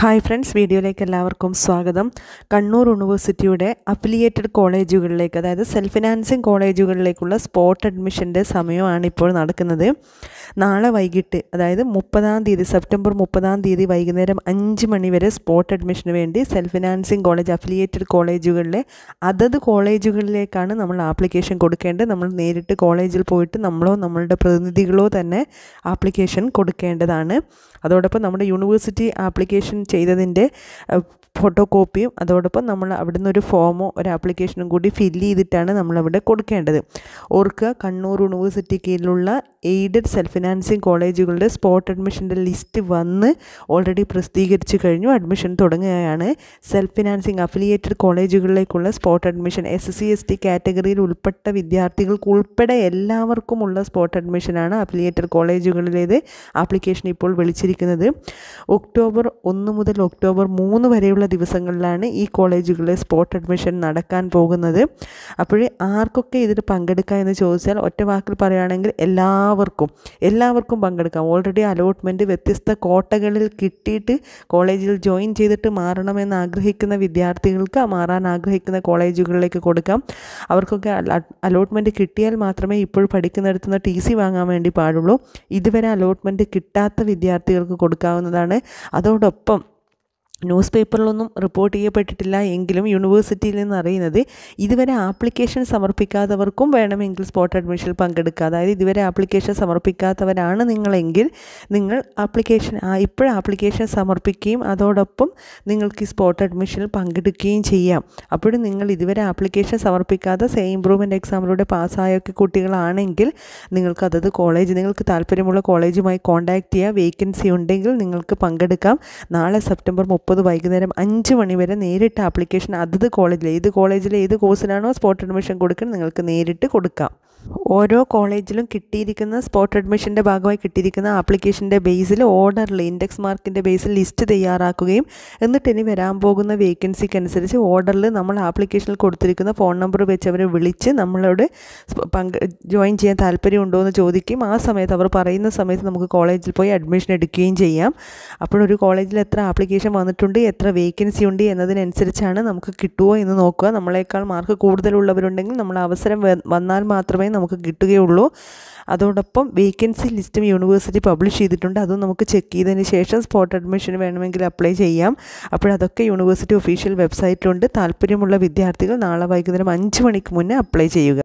hi friends വീഡിയോയിലേക്ക് എല്ലാവർക്കും സ്വാഗതം കണ്ണൂർ യൂണിവേഴ്സിറ്റിയുടെ അഫിലിയേറ്റഡ് കോളേജുകളിലേക്ക് അതായത് സെൽഫ് ഫിനാൻസിങ് കോളേജുകളിലേക്കുള്ള സ്പോട്ട് അഡ്മിഷൻ്റെ സമയമാണ് ഇപ്പോൾ നടക്കുന്നത് നാളെ വൈകിട്ട് അതായത് മുപ്പതാം തീയതി സെപ്റ്റംബർ മുപ്പതാം തീയതി വൈകുന്നേരം അഞ്ച് മണി വരെ സ്പോട്ട് അഡ്മിഷന് വേണ്ടി സെൽഫ് ഫിനാൻസിങ് കോളേജ് അഫിലിയേറ്റഡ് കോളേജുകളിലെ അതത് കോളേജുകളിലേക്കാണ് നമ്മൾ ആപ്ലിക്കേഷൻ കൊടുക്കേണ്ടത് നമ്മൾ നേരിട്ട് കോളേജിൽ പോയിട്ട് നമ്മളോ നമ്മളുടെ പ്രതിനിധികളോ തന്നെ ആപ്ലിക്കേഷൻ കൊടുക്കേണ്ടതാണ് അതോടൊപ്പം നമ്മുടെ യൂണിവേഴ്സിറ്റി ആപ്ലിക്കേഷൻ ചെയ്തതിൻ്റെ ഫോട്ടോ കോപ്പിയും അതോടൊപ്പം നമ്മൾ അവിടുന്ന് ഒരു ഫോമോ ഒരു ആപ്ലിക്കേഷനും കൂടി ഫില്ല് ചെയ്തിട്ടാണ് നമ്മളവിടെ കൊടുക്കേണ്ടത് ഓർക്കുക കണ്ണൂർ യൂണിവേഴ്സിറ്റി കീഴിലുള്ള എയ്ഡഡ് സെൽഫ് ഫിനാൻസിങ് കോളേജുകളുടെ സ്പോട്ട് അഡ്മിഷൻ്റെ ലിസ്റ്റ് വന്ന് ഓൾറെഡി പ്രസിദ്ധീകരിച്ചു കഴിഞ്ഞു അഡ്മിഷൻ തുടങ്ങുകയാണ് സെൽഫ് ഫിനാൻസിങ് അഫിലിയേറ്റഡ് കോളേജുകളിലേക്കുള്ള spot admission S C S T കാറ്റഗറിയിൽ ഉൾപ്പെട്ട വിദ്യാർത്ഥികൾക്ക് ഉൾപ്പെടെ എല്ലാവർക്കുമുള്ള സ്പോട്ട് അഡ്മിഷനാണ് അഫിലിയേറ്റഡ് കോളേജുകളിലേത് ആപ്ലിക്കേഷൻ ഇപ്പോൾ വിളിച്ചിരിക്കുന്നത് ഒക്ടോബർ ഒന്ന് മുതൽ ഒക്ടോബർ മൂന്ന് വരെയുള്ള ദിവസങ്ങളിലാണ് ഈ കോളേജുകളിലെ സ്പോട്ട് അഡ്മിഷൻ നടക്കാൻ പോകുന്നത് അപ്പോൾ ആർക്കൊക്കെ ഇതിൽ പങ്കെടുക്കാം എന്ന് ചോദിച്ചാൽ ഒറ്റ വാക്കിൽ പറയുകയാണെങ്കിൽ എല്ലാവർക്കും എല്ലാവർക്കും പങ്കെടുക്കാം ഓൾറെഡി അലോട്ട്മെൻറ്റ് വ്യത്യസ്ത കോട്ടകളിൽ കിട്ടിയിട്ട് കോളേജിൽ ജോയിൻ ചെയ്തിട്ട് മാറണമെന്ന് ആഗ്രഹിക്കുന്ന വിദ്യാർത്ഥികൾക്ക് മാറാൻ ആഗ്രഹിക്കുന്ന കോളേജുകളിലേക്ക് കൊടുക്കാം അവർക്കൊക്കെ അലോട്ട്മെൻറ്റ് കിട്ടിയാൽ മാത്രമേ ഇപ്പോൾ പഠിക്കുന്നിടത്തു നിന്ന് ടി സി വാങ്ങാൻ വേണ്ടി പാടുള്ളൂ ഇതുവരെ അലോട്ട്മെൻറ്റ് കിട്ടാത്ത വിദ്യാർത്ഥികൾക്ക് കൊടുക്കാവുന്നതാണ് അതോടൊപ്പം ന്യൂസ് പേപ്പറിലൊന്നും റിപ്പോർട്ട് ചെയ്യപ്പെട്ടിട്ടില്ല എങ്കിലും യൂണിവേഴ്സിറ്റിയിൽ നിന്ന് അറിയുന്നത് ഇതുവരെ ആപ്ലിക്കേഷൻ സമർപ്പിക്കാത്തവർക്കും വേണമെങ്കിൽ സ്പോട്ട് അഡ്മിഷനിൽ പങ്കെടുക്കുക അതായത് ഇതുവരെ ആപ്ലിക്കേഷൻ സമർപ്പിക്കാത്തവരാണ് നിങ്ങളെങ്കിൽ നിങ്ങൾ ആപ്ലിക്കേഷൻ ഇപ്പോൾ ആപ്ലിക്കേഷൻ സമർപ്പിക്കുകയും അതോടൊപ്പം നിങ്ങൾക്ക് ഈ സ്പോട്ട് അഡ്മിഷനിൽ പങ്കെടുക്കുകയും ചെയ്യാം അപ്പോഴും നിങ്ങൾ ഇതുവരെ ആപ്ലിക്കേഷൻ സമർപ്പിക്കാതെ സേ ഇമ്പ്രൂവ്മെൻറ്റ് എക്സാമിലൂടെ പാസ്സായൊക്കെ കുട്ടികളാണെങ്കിൽ നിങ്ങൾക്ക് അതത് കോളേജ് നിങ്ങൾക്ക് താല്പര്യമുള്ള കോളേജുമായി കോൺടാക്റ്റ് ചെയ്യുക വേക്കൻസി ഉണ്ടെങ്കിൽ നിങ്ങൾക്ക് പങ്കെടുക്കാം നാളെ സെപ്റ്റംബർ മുപ്പത് വൈകുന്നേരം അഞ്ച് മണി വരെ നേരിട്ട് ആപ്ലിക്കേഷൻ അതത് കോളേജിൽ ഏത് കോളേജിൽ ഏത് കോഴ്സിനാണോ സ്പോട്ട് അഡ്മിഷൻ കൊടുക്കുന്നത് നിങ്ങൾക്ക് നേരിട്ട് കൊടുക്കാം ഓരോ കോളേജിലും കിട്ടിയിരിക്കുന്ന സ്പോട്ട് അഡ്മിഷൻ്റെ ഭാഗമായി കിട്ടിയിരിക്കുന്ന ആപ്ലിക്കേഷൻ്റെ ബേസിൽ ഓർഡറിൽ ഇൻഡെക്സ് മാർക്കിൻ്റെ ബേസിൽ ലിസ്റ്റ് തയ്യാറാക്കുകയും എന്നിട്ട് ഇനി വരാൻ പോകുന്ന വേക്കൻസിക്ക് അനുസരിച്ച് ഓർഡറിൽ നമ്മൾ ആപ്ലിക്കേഷനിൽ കൊടുത്തിരിക്കുന്ന ഫോൺ നമ്പർ വെച്ച് അവരെ വിളിച്ച് നമ്മളോട് പങ്ക് ജോയിൻ ചെയ്യാൻ താല്പര്യമുണ്ടോ എന്ന് ചോദിക്കും ആ സമയത്ത് അവർ പറയുന്ന സമയത്ത് നമുക്ക് കോളേജിൽ പോയി അഡ്മിഷൻ എടുക്കുകയും ചെയ്യാം അപ്പോഴൊരു കോളേജിൽ എത്ര ആപ്ലിക്കേഷൻ വന്നിട്ടുണ്ട് എത്ര വേക്കൻസി ഉണ്ട് എന്നതിനനുസരിച്ചാണ് നമുക്ക് കിട്ടുമോ എന്ന് നോക്കുക നമ്മളെക്കാൾ മാർക്ക് കൂടുതലുള്ളവരുണ്ടെങ്കിൽ നമ്മൾ അവസരം വന്നാൽ മാത്രമേ നമുക്ക് കിട്ടുകയുള്ളൂ അതോടൊപ്പം വേക്കൻസി ലിസ്റ്റും യൂണിവേഴ്സിറ്റി പബ്ലിഷ് ചെയ്തിട്ടുണ്ട് അതും നമുക്ക് ചെക്ക് ചെയ്തതിന് ശേഷം സ്പോട്ട് അഡ്മിഷൻ വേണമെങ്കിൽ അപ്ലൈ ചെയ്യാം അപ്പോഴതൊക്കെ യൂണിവേഴ്സിറ്റി ഒഫീഷ്യൽ വെബ്സൈറ്റിലുണ്ട് താല്പര്യമുള്ള വിദ്യാർത്ഥികൾ നാളെ വൈകുന്നേരം അഞ്ച് മണിക്ക് മുന്നേ അപ്ലൈ ചെയ്യുക